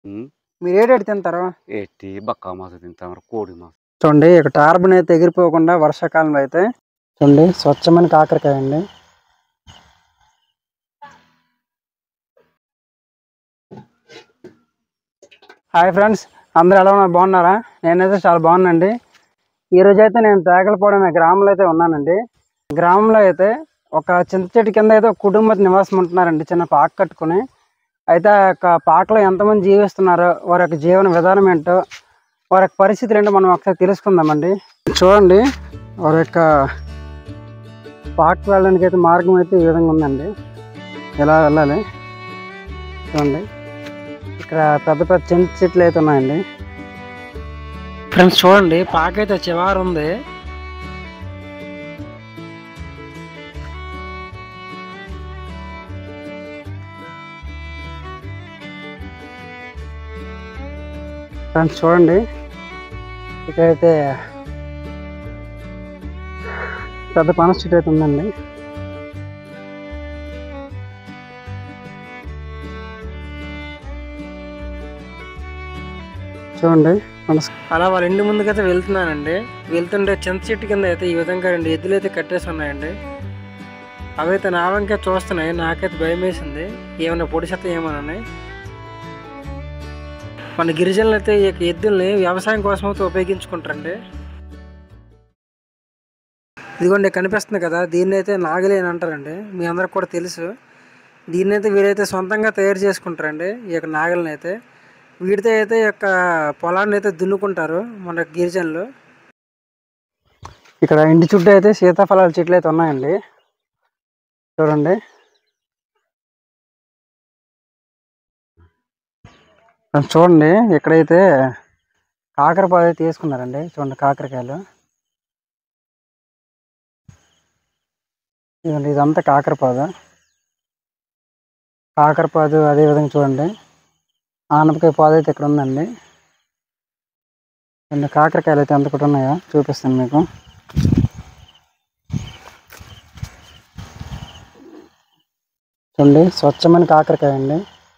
ఉమ్, మీరు ఏడేటి తింటారు ఎట్టి బక్క మాస తింటాం కోడి మాస చూడండి ఇక టార్బన్ అయితే ఎగిరిపోకుండా వర్షాకాలంలో అయితే చూడండి స్వచ్ఛమైన కాకరకాయ అండి హాయ్ ఫ్రెండ్స్ అందరూ ఎలా ఉన్నారు బాగున్నారా నేనైతే చాలా బాగున్నానండి ఈరోజు అయితే నేను తేగలపాడు అనే గ్రామంలో అయితే ఉన్నానండి గ్రామంలో అయితే ఒక చింత చెట్టు కింద అయితే ఒక కుటుంబ నివాసం ఉంటున్నారండి చిన్న పాక కట్టుకుని అయితే ఆ యొక్క పాకలో ఎంతమంది జీవిస్తున్నారో వారి యొక్క జీవన విధానం ఏంటో వారి యొక్క పరిస్థితులు ఏంటో మనం ఒకసారి తెలుసుకుందామండి చూడండి వారి యొక్క పార్క్ వెళ్ళడానికి అయితే మార్గం అయితే ఈ విధంగా ఉందండి ఇలా వెళ్ళాలి చూడండి ఇక్కడ పెద్ద పెద్ద చింత చెట్లు అయితే ఉన్నాయండి ఫ్రెండ్స్ చూడండి పాక అయితే చివరి ఉంది ఫ్రెండ్స్ చూడండి ఇక్కడైతే పెద్ద పనస చెట్టు అయితే ఉందండి చూడండి పనస అలా వాళ్ళ ఇంటి ముందుకైతే వెళ్తున్నానండి వెళ్తుంటే చింత చెట్టు కింద అయితే ఈ విధంగా రెండు ఎద్దులు అయితే కట్టేసి ఉన్నాయండి అవైతే నా వంకే చూస్తున్నాయి నాకైతే భయం వేసింది ఏమైనా పొడి చెత్త ఏమోనని మన గిరిజనులు అయితే ఈ యొక్క ఎద్దుల్ని వ్యవసాయం కోసం అయితే ఉపయోగించుకుంటారండి ఇదిగోండి కనిపిస్తుంది కదా దీన్ని అయితే నాగలి అని అంటారండి మీ అందరికి కూడా తెలుసు దీన్ని అయితే వీరైతే సొంతంగా తయారు చేసుకుంటారండి ఈ యొక్క నాగలిని అయితే వీటితో అయితే ఈ యొక్క పొలాన్ని అయితే దున్నుకుంటారు మన గిరిజనులు ఇక్కడ ఇంటి చుట్టూ అయితే సీతాఫలాల చెట్లు అయితే ఉన్నాయండి చూడండి ఫ్రెండ్స్ చూడండి ఇక్కడైతే కాకరపాదు అయితే తీసుకున్నారండి చూడండి కాకరకాయలు ఇదండి ఇదంతా కాకరపాదు కాకరపాదు అదే విధంగా చూడండి ఆనపకాయ పాదు అయితే ఇక్కడ ఉందండి రెండు కాకరకాయలు అయితే ఎంత కూడా ఉన్నాయో చూపిస్తాను మీకు చూడండి స్వచ్ఛమైన కాకరకాయ అండి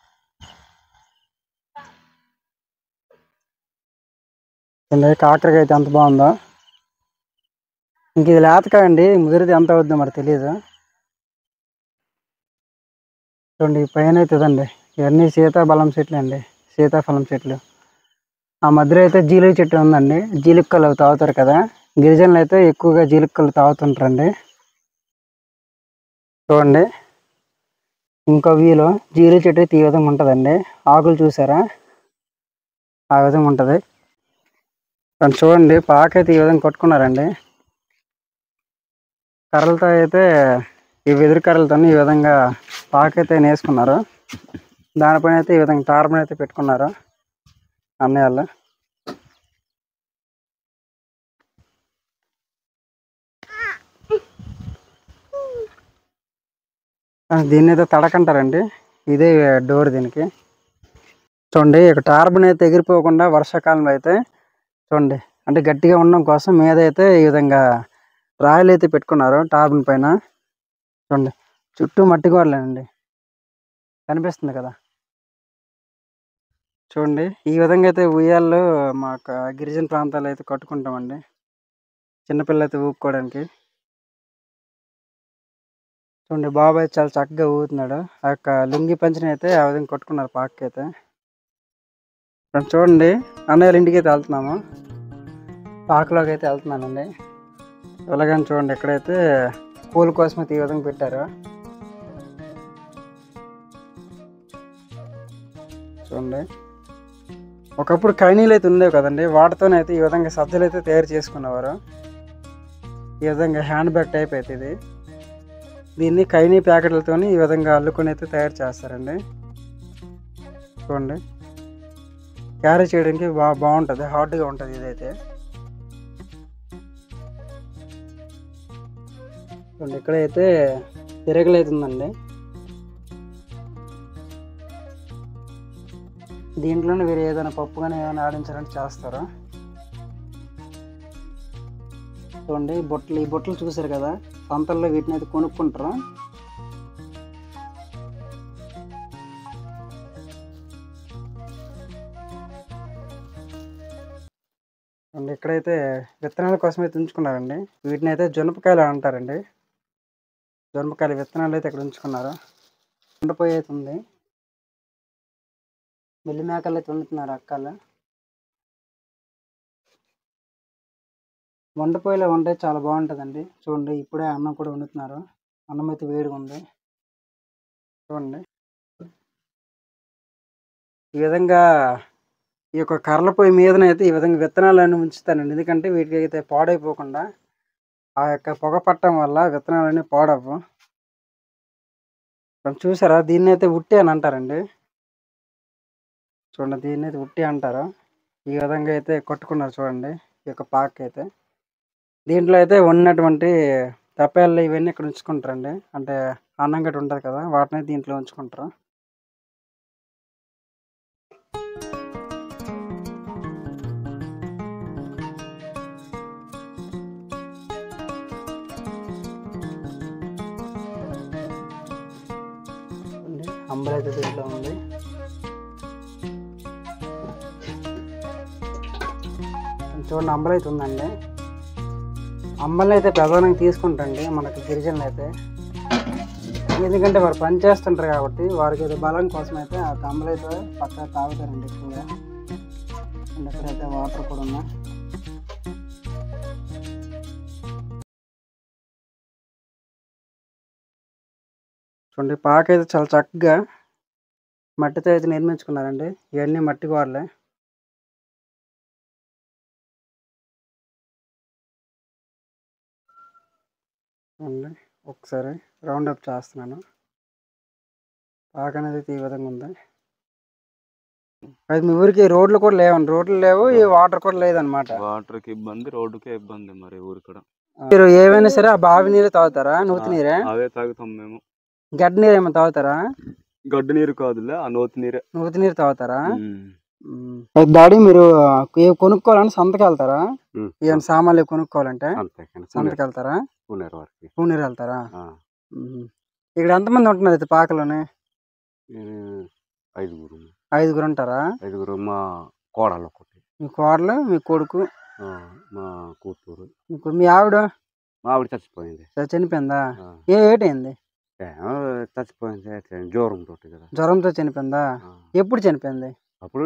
చూడండి కాకరకాయ అయితే ఎంత బాగుందో ఇంక ఇది లేతకాయ అండి ముదిరిది ఎంత అవుద్దో మరి తెలియదు చూడండి ఈ పైన అయితే ఇదండి ఇవన్నీ సీతాఫలం చెట్లు అండి సీతాఫలం చెట్లు ఆ మధ్యలో అయితే జీలుగు చెట్టు ఉందండి జీలుక్కలు అవి తాగుతారు కదా గిరిజనులు అయితే ఎక్కువగా జీలుక్కలు తాగుతుంటారండి చూడండి ఇంకో వీలో జీలుగు చెట్టు అయితే ఈ విధంగా ఉంటుందండి ఆకులు చూసారా ఆ విధంగా ఉంటుంది ఫ్రెండ్స్ చూడండి పాక అయితే ఈ విధంగా కొట్టుకున్నారండి కర్రలతో అయితే ఈ వెదురు కర్రలతో ఈ విధంగా పాక అయితే నేసుకున్నారు దానిపైన అయితే ఈ విధంగా టార్బన్ అయితే పెట్టుకున్నారు అన్నయ్య వాళ్ళు ఆ, దీన్ని అయితే తడకంటారండి ఇదే డోర్ దీనికి చూడండి ఇక టార్బన్ అయితే ఎగిరిపోకుండా వర్షాకాలంలో అయితే చూడండి అంటే గట్టిగా ఉండడం కోసం మీద అయితే ఈ విధంగా రాయలు అయితే పెట్టుకున్నారు టార్బన్ పైన చూడండి చుట్టూ మట్టి గోడలేనండి కనిపిస్తుంది కదా చూడండి ఈ విధంగా అయితే ఉయ్యాల్లో మా యొక్క గిరిజన ప్రాంతాల్లో అయితే కట్టుకుంటామండి చిన్నపిల్లలు అయితే ఊపుకోవడానికి చూడండి బాబాయ్ చాలా చక్కగా ఊగుతున్నాడు ఆ యొక్క లుంగి పంచని అయితే ఆ విధంగా కొట్టుకున్నారు పాకకి అయితే ఫ్రెండ్స్ చూడండి అన్నయ్య వాళ్ళ ఇంటికి అయితే వెళ్తున్నాము పాకలోకి అయితే వెళ్తున్నానండి వెళ్ళగానే చూడండి ఎక్కడైతే పూల కోసం అయితే ఈ విధంగా పెట్టారు చూడండి ఒకప్పుడు కైనీలు అయితే ఉండేవి కదండి వాటితోనైతే ఈ విధంగా సజ్జలు అయితే తయారు చేసుకునేవారు ఈ విధంగా హ్యాండ్ బ్యాగ్ టైప్ అయితే ఇది దీన్ని కైనీ ప్యాకెట్లతో ఈ విధంగా అల్లుకొని అయితే తయారు చేస్తారండి చూడండి క్యారీ చేయడానికి బా బాగుంటుంది హార్డ్గా ఉంటుంది ఇదైతే చూడండి ఇక్కడైతే తిరగలు అయితే ఉందండి దీంట్లోనే వేరే ఏదైనా పప్పు కానీ ఏమైనా ఆడించాలంటే చేస్తారు చూడండి ఈ బొట్టలు ఈ బొట్టలు చూసారు కదా సంతల్లో వీటిని అయితే కొనుక్కుంటారు అండ్ ఇక్కడైతే విత్తనాల కోసం అయితే ఉంచుకున్నారండి వీటిని అయితే జొన్నపకాయలు అంటారండి జొన్నపకాయల విత్తనాలు అయితే ఇక్కడ ఉంచుకున్నారు ఉండిపోయి అయితే ఉంది మిల్లి మేకలు అయితే వండుతున్నారు అక్కలు వండపోయిలో వండే చాలా బాగుంటుందండి చూడండి ఇప్పుడే అన్నం కూడా వండుతున్నారు అన్నం అయితే వేడిగా ఉంది చూడండి ఈ విధంగా ఈ యొక్క కర్రల పొయ్యి మీదనైతే ఈ విధంగా విత్తనాలన్నీ ఉంచుతానండి ఎందుకంటే వీటికి అయితే పాడైపోకుండా ఆ యొక్క పొగ పట్టడం వల్ల విత్తనాలన్నీ పాడవు ఇప్పుడు చూసారా దీన్ని అయితే ఉట్టి అని అంటారండి చూడండి దీన్ని అయితే ఉట్టి అంటారు ఈ విధంగా అయితే కొట్టుకున్నారు చూడండి ఈ యొక్క పాక అయితే దీంట్లో అయితే ఉన్నటువంటి తప్పేళ్ళు ఇవన్నీ ఇక్కడ ఉంచుకుంటారండి అంటే అన్నం గట్టి ఉంటుంది కదా వాటిని దీంట్లో ఉంచుకుంటారు ఉంది. అంబలి అయితే దీంట్లో ఉంది చూడండి అంబలి అయితే ఉందండి అంబలిని అయితే ప్రధానంగా తీసుకుంటండి మనకి గిరిజనులు అయితే ఎందుకంటే వారు పని చేస్తుంటారు కాబట్టి వారికి అయితే బలం కోసం అయితే ఆ అంబలి అయితే పక్కన తాగుతారండి ఎక్కువగా అండ్ ఇక్కడైతే వాటర్ కూడా ఉన్నాయి చూడండి పాక అయితే చాలా చక్కగా మట్టితో అయితే నిర్మించుకున్నారండి ఇవన్నీ మట్టి గోడలే చూడండి ఒకసారి రౌండ్ అప్ చేస్తున్నాను పాక అనేది అయితే ఈ విధంగా ఉంది అయితే మీ ఊరికి రోడ్లు కూడా లేవండి రోడ్లు లేవు ఈ వాటర్ కూడా లేదనమాట వాటర్ కి ఇబ్బంది రోడ్డుకే ఇబ్బంది మరి ఊరు కూడా మీరు ఏమైనా సరే ఆ బావి నీరు తాగుతారా నూతి నీరే అవే తాగుతాం మేము గడ్డ నీరు ఏమైనా తాగుతారా గడ్డు నీరు కాదులే ఆ నోతి నీరే నూతి నీరు తాగుతారా ఉమ్. డాడీ మీరు ఏ కొనుక్కోవాలని సంతకి వెళ్తారా ఉమ్. ఏమైనా సామాన్లు కొనుక్కోవాలంటే అంతే కానీ సంతకి వెళ్తారా పూనేరు వరకు పూనీరు వెళ్తారా ఆ. ఉమ్. ఇక్కడ ఎంతమంది ఉంటున్నారు అయితే పాకలోనే ఇది ఐదుగురు ఐదుగురు ఉంటారా ఐదుగురు మా కోడలు ఒకటి మీ కోడలు మీ కొడుకు ఆ, మా కూతురు మీకు మీ ఆవిడ మా ఆవిడ చచ్చిపోయింది చ- చనిపోయిందా ఆ. ఏ ఏటైంది ఏమో చచ్చిపోయింది అట్లా జ్వరం తోటి కదా జ్వరంతో చనిపోయిందా ఆ. ఎప్పుడు చనిపోయింది అప్పుడు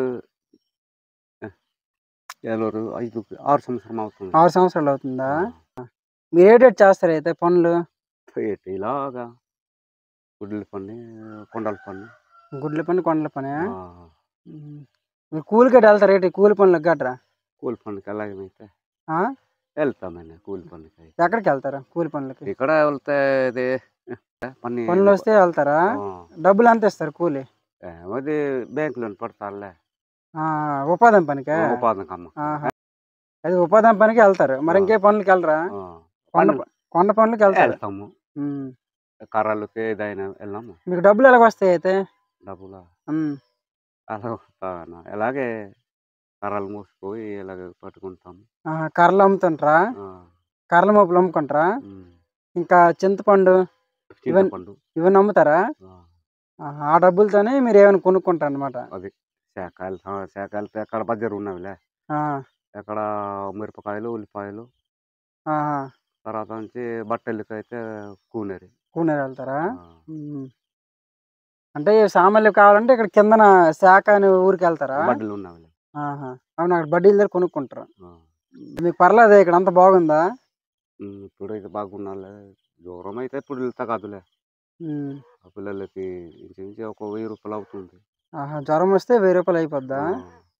ఏలూరు ఐదు ఆరు సంవత్సరం అవుతుంది ఆరు సంవత్సరాలు అవుతుందా ఆ. మీరు ఏటేట్ చేస్తారు అయితే పనులు ఏంటి ఇలాగా గుడ్ల పని కొండల పని గుడ్ల పని కొండల పని ఆ, మీరు కూలి గట్ట వెళ్తారు ఏంటి కూలి పనులకు గట్రా కూలి పనికి ఎలాగైతే ఆ? వెళ్తామని కూలి పనికి అయితే. ఎక్కడికి వెళ్తారు కూలి పనులకి ఇక్కడ వెళ్తే ఇది పని పనులు వస్తే వెళ్తారా ఆ, డబ్బులు ఎంత ఇస్తారు కూలి ఏమో అది బ్యాంకులో పడతారులే ఆ, ఉపాధి పనికా ఉపాధి కమ్మ ఆహా. అది ఉపాధి పనికి వెళ్తారు మరి ఇంకే పనులకి వెళ్ళరా ఆ, కొండ పనులు- ప- కొండ పనులకి వెళ్తారు వెళ్తాము ఉమ్. కర్రలకి ఏదైనా వెళ్ళాము మీకు డబ్బులు ఎలాగ వస్తాయి అయితే డబ్బులు ఉమ్. అలా వస్తాను అలాగే కర్రలు మూసిపోయి ఇలాగ పట్టుకుంటాము ఆహా, కర్రలు అమ్ముతుంటారా ఆ, కర్రల మోపులు అమ్ముకుంటారా ఉమ్. ఇంకా చింతపండు ఇవన్- చింతపండు ఇవన్నీ అమ్ముతారా ఆ, ఆహా, ఆ డబ్బులతోనే మీరు ఏమైనా కొనుక్కుంటారు అనమాట అది శాఖలు శాఖలు ఎక్కడ బజ్జరు ఉన్నవిలే ఎక్కడ మిరపకాయలు ఉల్లిపాయలు తర్వాత నుంచి బట్టలకి అయితే కూనేరి కూనేరు వెళ్తారా ఆ, ఉమ్. అంటే ఈ సామాన్లు కావాలంటే ఇక్కడ కిందన శాఖ అనే ఊరికి వెళ్తారా బట్టలు ఉన్నవిలే ఆహా. అవును అక్కడ బడ్డీల దగ్గర కొనుక్కుంటారు ఆ. మీకు పర్లేదు ఇక్కడ అంత బాగుందా ఉమ్, ఇప్పుడైతే బాగున్నాలే దూరం అయితే ఇప్పుడు వెళ్తా కాదులే ఉమ్. ఆ పిల్లలకి ఇంచుమించు ఒక వెయ్యి రూపాయలు అవుతుంది ఆహా, జ్వరం వస్తే వెయ్యి రూపాయలు అయిపోద్దా ఆ.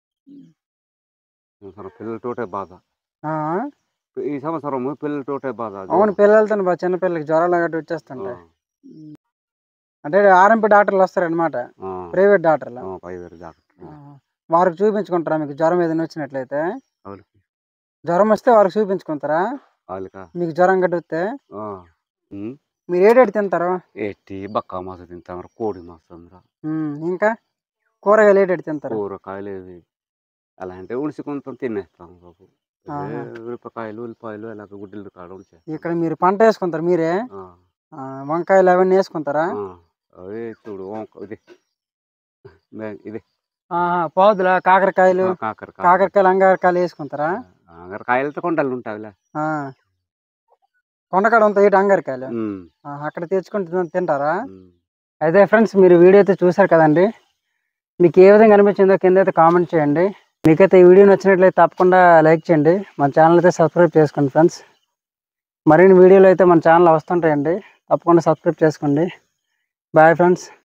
ఈ సంవత్సరం పిల్లలతోటే బాధ ఆ? ఈ సంవత్సరం పిల్లలతోటే బాధ అవును పిల్లలతో బా చిన్న పిల్లలకి జ్వరాలు గట్టి ఆ, వచ్చేస్తుంటాయి అంటే ఆర్ఎంపీ డాక్టర్లు వస్తారనమాట ఆ, ప్రైవేట్ డాక్టర్లు ఆ, ప్రైవేట్ డాక్టర్ ఆహా. వారికి చూపించుకుంటారా మీకు జ్వరం ఏదైనా వచ్చినట్లయితే వాళ్ళకి జ్వరం వస్తే వారికి చూపించుకుంటారా వాళ్ళకా మీకు జ్వరం గట్టి వస్తే ఆ. ఉమ్, మీరు ఏడేటి తింటారు ఎట్టి బక్క మాస తింటాం కోడి మాసం రా ఉమ్, ఇంకా కూరగాయలు ఏటేటి తింటారు కూరకాయలు ఇవి అలాంటి ఉడిచుకుంటాం తినేస్తాం బాబు ఆహా. మిరపకాయలు ఉల్లిపాయలు ఇలాగ గుడ్డలు కాడ ఉంచే ఇక్కడ మీరు పంట వేసుకుంటారు మీరే ఆ, ఆ, వంకాయలు అవన్నీ వేసుకుంటారా ఆ, అవి చూడు వంక ఇది మే- ఇది ఆహా, పోదులా కాకరకాయలు కాకరకాయ కాకరకాయలు అంగారకాయలు వేసుకుంటారా కాకరకాయలతో కొండలు ఉంటాయిలే ఆ. కొండకాడ ఉంటాయి ఇటు అంగారకాయలు ఉమ్, ఆహా, అక్కడ తెచ్చుకుంటే తిన్- తింటారా ఉమ్. అయితే ఫ్రెండ్స్ మీరు వీడియో అయితే చూసారు కదండి మీకు ఏ విధంగా అనిపించిందో కింద అయితే కామెంట్ చేయండి మీకైతే ఈ వీడియో నచ్చినట్లయితే తప్పకుండా లైక్ చేయండి మన ఛానల్ అయితే సబ్స్క్రైబ్ చేసుకోండి ఫ్రెండ్స్ మరిన్ని వీడియోలు అయితే మన ఛానల్ వస్తుంటాయండి తప్పకుండా సబ్స్క్రైబ్ చేసుకోండి బాయ్ ఫ్రెండ్స్